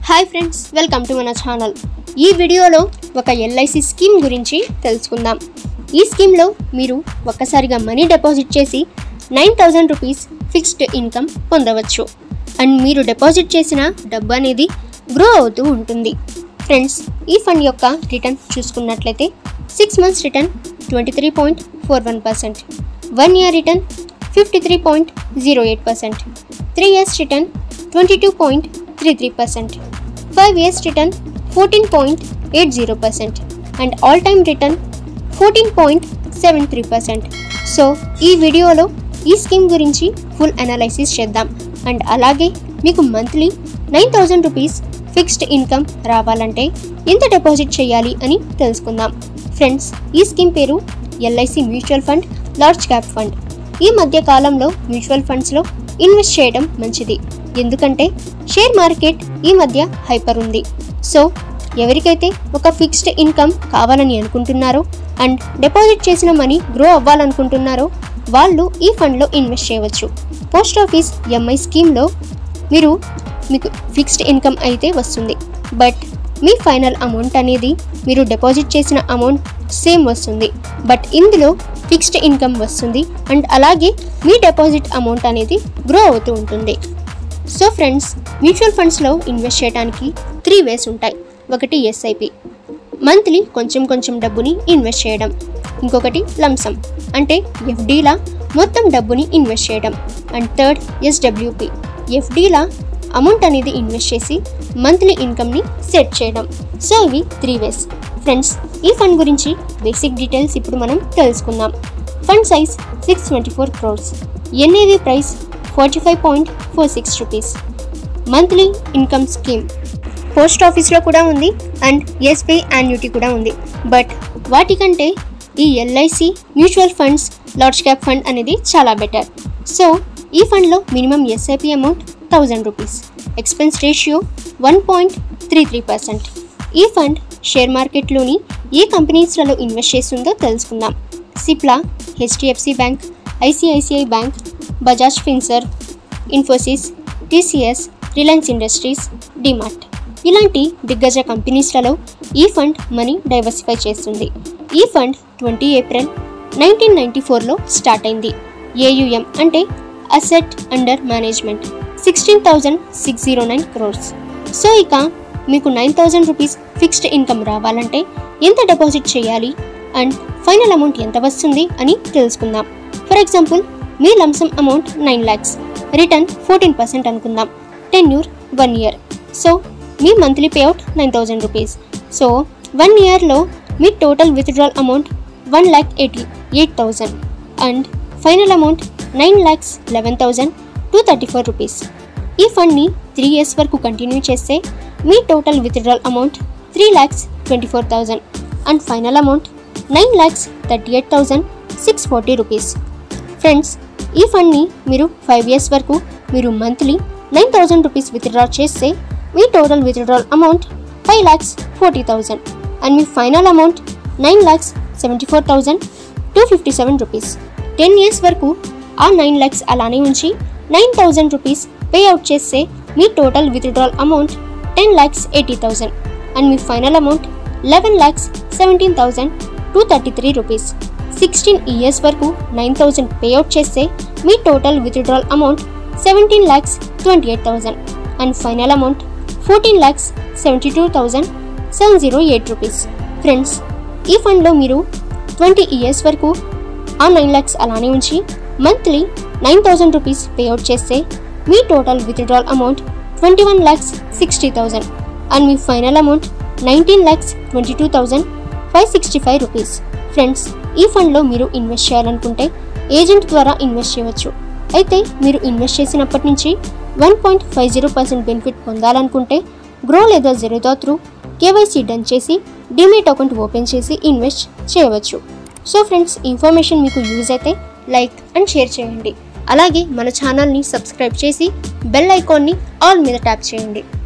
hi friends welcome to మన channel ఈ వీడియోలో ఒక ఎల్ఐసి స్కీమ్ గురించి తెలుసుకుందాం ఈ స్కీమ్లో మీరు ఒక్కసారిగా మనీ డిపాజిట్ చేసి nine thousand rupees fixed income పొందవచ్చు అండ్ మీరు డిపాజిట్ చేసిన డబ్బు అనేది గ్రో అవుతూ ఉంటుంది ఫ్రెండ్స్ ఈ ఫండ్ యొక్క రిటర్న్ చూసుకున్నట్లయితే six months return twenty three point four one percent one year return fifty three point zero eight percent three years return twenty two point three three percent five years return fourteen point eight zero percent and all time return fourteen point seven three percent so ఈ వీడియోలో ఈ scheme గురించి full analysis చేద్దాం and అలాగే మీకు monthly nine thousand rupees fixed income రావాలంటే ఎంత deposit చేయాలి అని తెలుసుకుందాం ఫ్రెండ్స్ ఈ స్కీమ్ పేరు LIC mutual fund large cap fund ఈ మధ్య కాలంలో మ్యూచువల్ ఫండ్స్లో ఇన్వెస్ట్ చేయడం మంచిది ఎందుకంటే షేర్ మార్కెట్ ఈ మధ్య హైపర్ ఉంది సో ఎవరికైతే ఒక ఫిక్స్డ్ ఇన్కమ్ కావాలని అనుకుంటున్నారో అండ్ డిపాజిట్ చేసిన మనీ గ్రో అవ్వాలనుకుంటున్నారో వాళ్ళు ఈ ఫండ్లో ఇన్వెస్ట్ చేయవచ్చు పోస్ట్ ఆఫీస్ ఎంఐ స్కీమ్లో మీరు మీకు ఫిక్స్డ్ ఇన్కమ్ అయితే వస్తుంది బట్ మీ ఫైనల్ అమౌంట్ అనేది మీరు డిపాజిట్ చేసిన అమౌంట్ సేమ్ వస్తుంది బట్ ఇందులో ఫిక్స్డ్ ఇన్కమ్ వస్తుంది అండ్ అలాగే మీ డిపాజిట్ అమౌంట్ అనేది గ్రో అవుతూ ఉంటుంది సో ఫ్రెండ్స్ మ్యూచువల్ ఫండ్స్లో ఇన్వెస్ట్ చేయడానికి త్రీ వేస్ ఉంటాయి ఒకటి ఎస్ఐపి మంత్లీ కొంచెం కొంచెం డబ్బుని ఇన్వెస్ట్ చేయడం ఇంకొకటి లంసమ్ అంటే ఎఫ్డీలా మొత్తం డబ్బుని ఇన్వెస్ట్ చేయడం అండ్ థర్డ్ ఎస్డబ్ల్యూపి ఎఫ్డీలా అమౌంట్ అనేది ఇన్వెస్ట్ చేసి మంత్లీ ఇన్కమ్ని సెట్ చేయడం సో ఇవి త్రీ వేస్ ఫ్రెండ్స్ ఈ ఫండ్ గురించి బేసిక్ డీటెయిల్స్ ఇప్పుడు మనం తెలుసుకుందాం fund size six twenty four crores NAV price forty five point four six rupees monthly income scheme post ఆఫీస్లో కూడా ఉంది అండ్ ఎస్బీఐ యాన్యుటీ కూడా ఉంది బట్ వాటికంటే ఈ LIC mutual funds large cap fund అనేది చాలా బెటర్ సో ఈ ఫండ్లో minimum SIP amount thousand rupees expense ratio one point three three percent ఈ ఫండ్ షేర్ మార్కెట్లోని ఏ కంపెనీస్లలో ఇన్వెస్ట్ చేస్తుందో తెలుసుకుందాం Cipla HDFC bank ICICI bank Bajaj Finserv Infosys TCS Reliance industries DMart ఇలాంటి దిగ్గజ కంపెనీస్లలో ఈ ఫండ్ మనీ డైవర్సిఫై చేస్తుంది ఈ fund twenty April nineteen ninety ఫోర్లో స్టార్ట్ అయింది ఏయుఎం అంటే asset under management sixteen thousand six zero nine crores so ఇక మీకు nine thousand rupees fixed income రావాలంటే ఎంత డిపాజిట్ చేయాలి అండ్ ఫైనల్ అమౌంట్ ఎంత వస్తుంది అని తెలుసుకుందాం ఫర్ ఎగ్జాంపుల్ మీ lump sum amount nine lakhs return fourteen percent అనుకుందాం టెన్యూర్ వన్ ఇయర్ సో మీ monthly payout nine thousand rupees so one ఇయర్లో మీ total withdrawal amount one lakh eighty eight thousand and final amount nine lakhs eleven thousand two thirty four rupees ఈ ఫండ్ని three years వరకు continue చేస్తే మీ total withdrawal amount three lakhs twenty four thousand and final amount nine lakhs thirty eight thousand six forty rupees friends ఈ ఫండ్ని మీరు five years వరకు మీరు monthly nine thousand rupees withdraw చేస్తే మీ total withdrawal amount five lakhs forty thousand and మీ final amount nine lakhs seventy four thousand two fifty seven rupees ten years వరకు ఆ నైన్ ల్యాక్స్ అలానే ఉంచి nine thousand rupees pay out చేస్తే మీ total withdrawal amount ten lakhs eighty thousand and మీ final amount eleven lakhs seventeen thousand two thirty three rupees sixteen years వరకు nine thousand pay out చేస్తే మీ total withdrawal amount seventeen lakhs twenty eight thousand and final amount fourteen lakhs seventy two thousand seven zero eight rupees friends ఈ ఫండ్లో మీరు twenty years వరకు ఆ nine lakhs అలానే ఉంచి monthly nine thousand rupees pay out చేస్తే మీ total withdrawal amount twenty one lakhs sixty thousand and మీ final amount nineteen lakhs twenty two thousand five sixty five rupees friends ఈ ఫండ్లో మీరు ఇన్వెస్ట్ చేయాలనుకుంటే ఏజెంట్ ద్వారా ఇన్వెస్ట్ చేయవచ్చు అయితే మీరు ఇన్వెస్ట్ చేసినప్పటి నుంచి one point five zero percent benefit పొందాలనుకుంటే గ్రో లేదా జెరోదా త్రూ కేవైసీ డన్ చేసి డిమేట్ అకౌంట్ ఓపెన్ చేసి ఇన్వెస్ట్ చేయవచ్చు సో ఫ్రెండ్స్ ఇన్ఫర్మేషన్ మీకు యూజ్ అయితే లైక్ అండ్ షేర్ చేయండి అలాగే మన ఛానల్ని సబ్స్క్రైబ్ చేసి బెల్ ఐకాన్ని ఆల్ మీద ట్యాప్ చేయండి